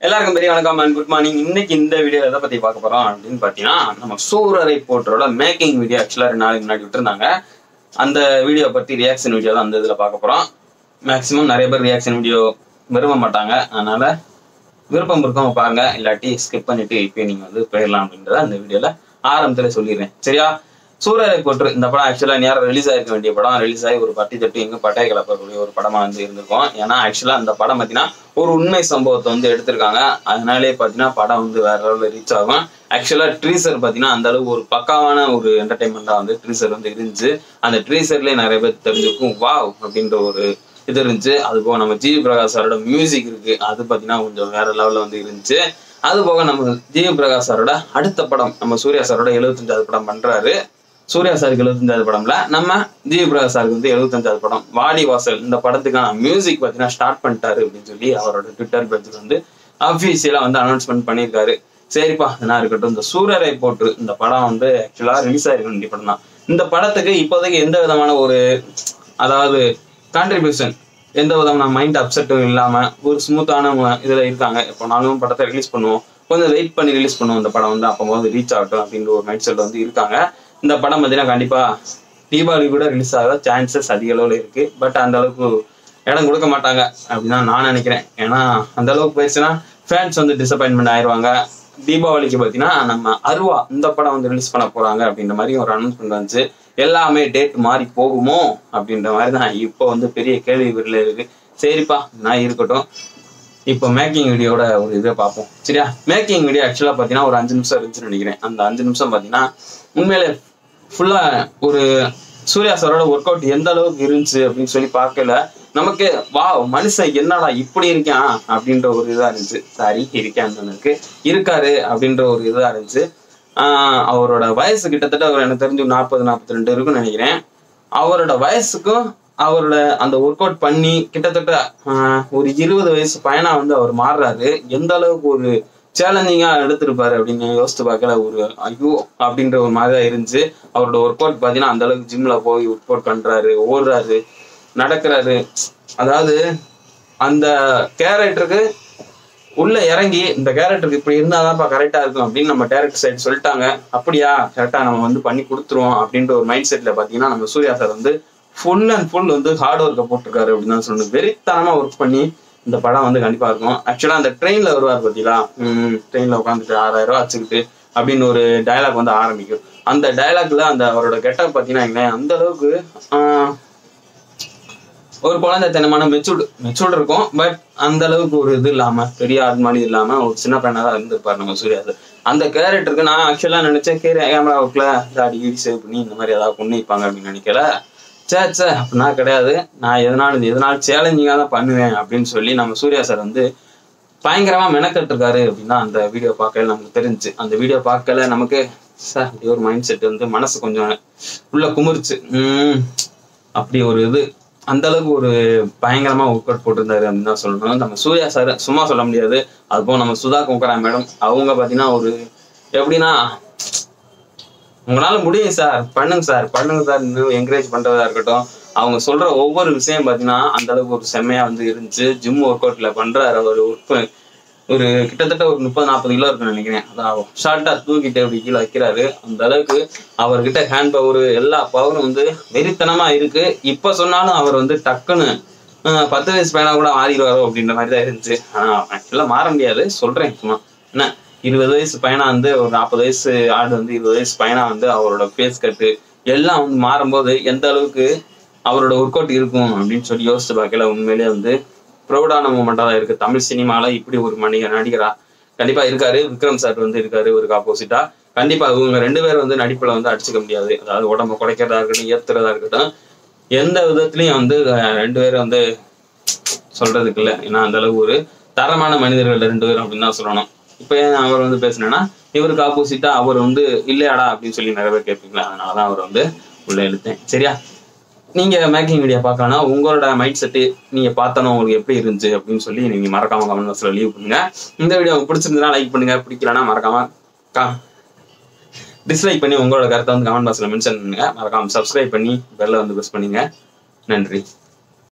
எல்லாருக்கும் பெரிய வணக்கம் அண்ட் குட் மார்னிங் இன்னைக்கு இந்த வீடியோ எதை பத்தி பார்க்க போறோம் அப்படின்னு பாத்தீங்கன்னா நம்ம சூரரை போட்டரோட மேக்கிங் வீடியோ ஆக்சுவலா ரெண்டு நாளைக்கு முன்னாடி விட்டுருந்தாங்க அந்த வீடியோ பத்தி ரியாக்ஷன் வீடியோ தான் அந்த இதுல பார்க்க போறோம் மேக்ஸிமம் நிறைய பேர் ரியாக்ஷன் வீடியோ விரும்ப மாட்டாங்க அதனால விருப்பம் இருக்கவங்க பாருங்க இல்லாட்டி ஸ்கிப் பண்ணிட்டு இப்போ நீங்க வந்து போயிடலாம் அப்படின்றத அந்த வீடியோல ஆரம்பத்துல சொல்லிடுறேன் சரியா சூரரை போற்று இந்த படம் ஆக்சுவலா நேரம் ரிலீஸ் ஆயிருக்க வேண்டிய படம் ரிலீஸ் ஆகி ஒரு பட்டி தொட்டி எங்க பட்டாய கலப்பக்கூடிய ஒரு படமா வந்து இருந்திருக்கும் ஏன்னா ஆக்சுவலா அந்த படம் பாத்தீங்கன்னா ஒரு உண்மை சம்பவத்தை வந்து எடுத்திருக்காங்க அதனாலே பாத்தீங்கன்னா படம் வந்து வேற லெவலில் ரீச் ஆகும் ஆக்சுவலா ட்ரீசர் பாத்தீங்கன்னா அந்த அளவுக்கு ஒரு பக்காவான ஒரு என்டர்டைன்மெண்டா வந்து ட்ரீசர் வந்து இருந்துச்சு அந்த ட்ரீசர்லயே நிறைய பேர் தெரிஞ்சிருக்கும் வாவ் அப்படின்ற ஒரு இது இருந்துச்சு அது போக நம்ம ஜிவி பிரகாஷ் சாரோட மியூசிக் இருக்கு அது பாத்தீங்கன்னா கொஞ்சம் வேற லெவல்ல வந்து இருந்துச்சு அது போக நம்ம ஜிவி பிரகாஷ் சாரோட அடுத்த படம் நம்ம சூர்யா சாரோட எழுபத்தஞ்சாவது படம் பண்றாரு சூர்யா சாருக்கு எழுபத்தஞ்சாவது படம்ல நம்ம ஜிவி பிரகாஷ் சாருக்கு வந்து எழுபத்தஞ்சாவது படம் வாடி வாசல் இந்த படத்துக்கான மியூசிக் பாத்தீங்கன்னா ஸ்டார்ட் பண்ணிட்டாரு அப்படின்னு சொல்லி அவரோட ட்விட்டர் பேஜ்ல வந்து அபிஷியலா வந்து அனௌன்ஸ்மெண்ட் பண்ணியிருக்காரு சரிப்பா என்ன இருக்கட்டும் இந்த சூரரை போட்டு இந்த படம் வந்து ஆக்சுவலா ரிலீஸ் ஆயிருக்க வேண்டிய படம் தான் இந்த படத்துக்கு இப்போதைக்கு எந்த விதமான ஒரு அதாவது கான்ட்ரிபியூஷன் எந்த விதமான மைண்ட் அப்செட்டும் இல்லாம ஒரு ஸ்மூத்தான இதுல இருக்காங்க இப்போ நானும் படத்தை ரிலீஸ் பண்ணுவோம் கொஞ்சம் வெயிட் பண்ணி ரிலீஸ் பண்ணுவோம் இந்த படம் வந்து அப்போ வந்து ரீச் ஆகட்டும் அப்படின்ற ஒரு மைண்ட் செட் வந்து இருக்காங்க இந்த படம் பார்த்தீங்கன்னா கண்டிப்பா தீபாவளி கூட ரிலீஸ் ஆக சான்சஸ் அதிக அளவில் இருக்கு பட் அந்த அளவுக்கு இடம் கொடுக்க மாட்டாங்க அப்படின்னு தான் நான் நினைக்கிறேன் ஏன்னா அந்த அளவுக்கு போயிடுச்சுன்னா ஃபேன்ஸ் வந்து டிசப்பாயின்மெண்ட் ஆயிடுவாங்க தீபாவளிக்கு பார்த்தீங்கன்னா நம்ம அருவா இந்த படம் வந்து ரிலீஸ் பண்ண போறாங்க அப்படின்ற மாதிரி ஒரு அனௌன்ஸ்மெண்ட் வந்துச்சு எல்லாமே டேட் மாறி போகுமோ அப்படின்ற மாதிரி தான் இப்போ வந்து பெரிய கேள்வி குறில இருக்கு சரிப்பா நான் இருக்கட்டும் இப்போ மேக்கிங் வீடியோட ஒரு இதை பார்ப்போம் சரியா மேக்கிங் வீடியோ ஆக்சுவலாக பார்த்தீங்கன்னா ஒரு அஞ்சு நிமிஷம் இருந்துச்சுன்னு நினைக்கிறேன் அந்த அஞ்சு நிமிஷம் பார்த்தீங்கன்னா உண்மையிலே ஃபுல்லாக ஒரு சூர்யா சாரோட ஒர்க் அவுட் எந்த அளவுக்கு இருந்துச்சு அப்படின்னு சொல்லி பார்க்கல நமக்கு வா மனுஷன் என்னடா இப்படி இருக்கான் அப்படின்ற ஒரு இதா இருந்துச்சு சாரி இருக்கான்னு இருக்கு இருக்காரு அப்படின்ற ஒரு இதா இருந்துச்சு ஆஹ் அவரோட வயசு கிட்டத்தட்ட அவர் எனக்கு தெரிஞ்சு நாற்பது நாற்பத்தி ரெண்டு இருக்குன்னு நினைக்கிறேன் அவரோட வயசுக்கும் அவரோட அந்த ஒர்க் அவுட் பண்ணி கிட்டத்தட்ட ஆஹ் ஒரு இருபது வயசு பையனா வந்து அவர் மாறுறாரு எந்த அளவுக்கு ஒரு சேலஞ்சிங்கா எடுத்திருப்பாரு அப்படின்னு யோசிச்சு பார்க்கல ஒரு ஐயோ அப்படின்ற ஒரு மாதிரி தான் இருந்துச்சு அவரோட ஒர்க் அவுட் பார்த்தீங்கன்னா அந்த அளவுக்கு ஜிம்ல போய் ஒர்க் அவுட் பண்றாரு ஓடுறாரு நடக்கிறாரு அதாவது அந்த கேரக்டருக்கு உள்ள இறங்கி இந்த கேரக்டருக்கு இப்படி இருந்தாதான்ப்பா கரெக்டா இருக்கும் அப்படின்னு நம்ம டேரக்டர் சைடு சொல்லிட்டாங்க அப்படியா கரெக்டா நம்ம வந்து பண்ணி கொடுத்துருவோம் அப்படின்ற ஒரு மைண்ட் செட்ல பாத்தீங்கன்னா நம்ம சூர்யா சார் வந்து ஃபுல் அண்ட் ஃபுல் வந்து ஹார்ட் ஒர்க்கை போட்டிருக்காரு அப்படின்னு தான் சொல்லணும் வெறித்தனமா ஒர்க் பண்ணி இந்த படம் வந்து கண்டிப்பா இருக்கும் ஆக்சுவலா அந்த ட்ரெயின்ல வருவார் பாத்தீங்களா ம் ட்ரெயின்ல உட்காந்துட்டு ஆறாயிரம் ரூபாய் வச்சுக்கிட்டு அப்படின்னு ஒரு டயலாக் வந்து ஆரம்பிக்கும் அந்த டயலாக்ல அந்த அவரோட கெட்டப் பாத்தீங்கன்னா அந்த அளவுக்கு ஆஹ், ஒரு குழந்தைத்தனமான மெச்சூர்டு மெச்சூர்டு இருக்கும் பட் அந்த அளவுக்கு ஒரு இது இல்லாம பெரிய ஆள் மாதிரி இல்லாம ஒரு சின்ன பையனா தான் இருந்திருப்பாரு நம்ம சூர்யா சார் அந்த கேரக்டருக்கு நான் ஆக்சுவலா நினைச்சேன் கேமரா ஒர்க்ல தாடி கீடி சேவ் பண்ணி இந்த மாதிரி ஏதாவது கொண்டு வைப்பாங்க அப்படின்னு நினைக்கல சே சே அப்படின்னா கிடையாது நான் எதனாலும் எதனாலும் சேலஞ்சிங்காக தான் பண்ணுவேன் அப்படின்னு சொல்லி நம்ம சூர்யா சார் வந்து பயங்கரமா மெனக்கட்டிருக்காரு அப்படின்னா அந்த வீடியோ பார்க்கல நமக்கு தெரிஞ்சுச்சு அந்த வீடியோ பார்க்கல நமக்கு சார் அப்படி ஒரு மைண்ட் செட் வந்து மனசு கொஞ்சம் உள்ள குமுறுச்சு உம் அப்படி ஒரு இது அந்த அளவுக்கு ஒரு பயங்கரமா ஒர்க் அவுட் போட்டிருந்தாரு அப்படின்னு தான் சொல்லணும் நம்ம சூர்யா சார் சும்மா சொல்ல முடியாது அதுபோல் நம்ம சுதா கோங்கரா மேடம் அவங்க பாத்தீங்கன்னா ஒரு எப்படின்னா உங்களால முடியும் சார் பண்ணுங்க சார் பண்ணுங்க சார் இன்னும் என்கரேஜ் பண்றதா இருக்கட்டும் அவங்க சொல்ற ஒவ்வொரு விஷயம் பாத்தீங்கன்னா அந்த அளவுக்கு ஒரு செம்மையா வந்து இருந்துச்சு ஜிம் ஒர்க் அவுட்ல பண்றாரு அவர் ஒர்க் ஒரு கிட்டத்தட்ட ஒரு முப்பது நாற்பது கிலோ இருக்குன்னு நினைக்கிறேன் அதான் ஷார்ட்டா தூக்கிட்டு அப்படி கீழே வைக்கிறாரு அந்த அளவுக்கு அவர்கிட்ட ஹேண்ட் பவர் எல்லா பவரும் வந்து வெறித்தனமா இருக்கு இப்ப சொன்னாலும் அவர் வந்து டக்குன்னு ஆஹ், பத்து வயசு பையனா கூட மாறிடுவாரோ அப்படின்ற மாதிரி தான் இருந்துச்சு ஆனா ஆக்சுவலா மாற முடியாது சொல்றேன் சும்மா என்ன இருபது வயசு பையனா வந்து ஒரு நாற்பது வயசு ஆடு வந்து இருபது வயசு பையனா வந்து அவரோட ஃபேஸ் கட்டு எல்லாம் வந்து மாறும்போது எந்த அளவுக்கு அவரோட ஒர்க் அவுட் இருக்கும் அப்படின்னு சொல்லி யோசிச்சு பார்க்கல உண்மையிலேயே வந்து ப்ரௌடான மூமெண்டா தான் இருக்கு தமிழ் சினிமால இப்படி ஒரு மனித நடிகரா கண்டிப்பா இருக்காரு விக்ரம் சார் வந்து இருக்காரு ஒரு ஆப்போசிட்டா கண்டிப்பா இவங்க ரெண்டு பேரும் வந்து நடிப்புல வந்து அடிச்சுக்க முடியாது அதாவது உடம்ப குறைக்கிறதா இருக்கட்டும் ஏத்துறதா இருக்கட்டும் எந்த விதத்துலயும் வந்து அஹ், ரெண்டு பேரும் வந்து சொல்றதுக்கு இல்லை ஏன்னா அந்த அளவு ஒரு தரமான மனிதர்கள் ரெண்டு பேரும் அப்படின்னு தான் சொல்லணும் இப்போ ஏன் அவர் வந்து பேசுனேன்னா இவருக்கு ஆப்போசிட்டா அவர் வந்து இல்லையாடா அப்படின்னு சொல்லி நிறைய பேர் கேட்பீங்களா அதனாலதான் அவர் வந்து உள்ள இழுத்தேன் சரியா நீங்க மேக்கிங் வீடியோ பார்க்கலன்னா உங்களோட மைண்ட் செட்டு நீங்க பார்த்தனும் உங்களுக்கு எப்படி இருந்துச்சு அப்படின்னு சொல்லி நீங்க மறக்காம கமெண்ட் பாக்ஸ்ல லீவ் பண்ணுங்க இந்த வீடியோ உங்களுக்கு பிடிச்சிருந்தா லைக் பண்ணுங்க பிடிக்கலன்னா மறக்காம கா டிஸ்லைக் பண்ணி உங்களோட கருத்தை வந்து கமெண்ட் பாக்ஸ்ல மென்ஷன் பண்ணுங்க மறக்காம சப்ஸ்கிரைப் பண்ணி பெல்ல வந்து ப்ரெஸ் பண்ணுங்க நன்றி